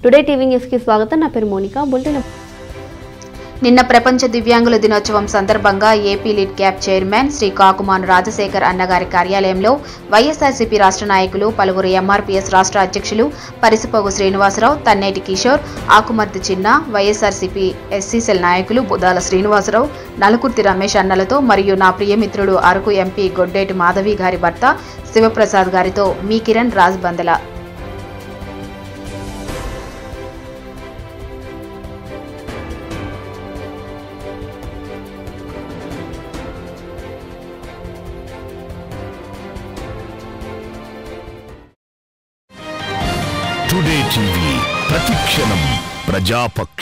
today TV న్యూస్కి స్వాగతం నా పేరు మోనికా బులెటిన్ నిన్న ప్రపంచ దివ్యాంగుల దినోత్సవం సందర్భంగా AP lead cap chairman Shri Kakumanu Rajasekhar అన్నగారి కార్యాలయంలో వైఎస్ఆర్సీపీ రాష్ట్ర నాయకులు పలువురు ఎంఆర్పీఎస్ రాష్ట్ర అధ్యక్షులు పరిసిపోగు శ్రీనివాసరావు తన్నేటి కిషోర్ ఆకుమర్తి చిన్న వైఎస్ఆర్సీపీ ఎస్సీసెల్ నాయకులు బుదాల శ్రీనివాసరావు నలుకుర్తి రమేష్ అన్నలతో మరియు నా ప్రియమిత్రుడు అరకు ఎంపీ గొడ్డేటి మాధవి గారి భర్త శివప్రసాద్ గారితో మీ కిరణ్ రాజ్ బందల టుడే టీవీ ప్రతిక్షణం ప్రజాపక్ష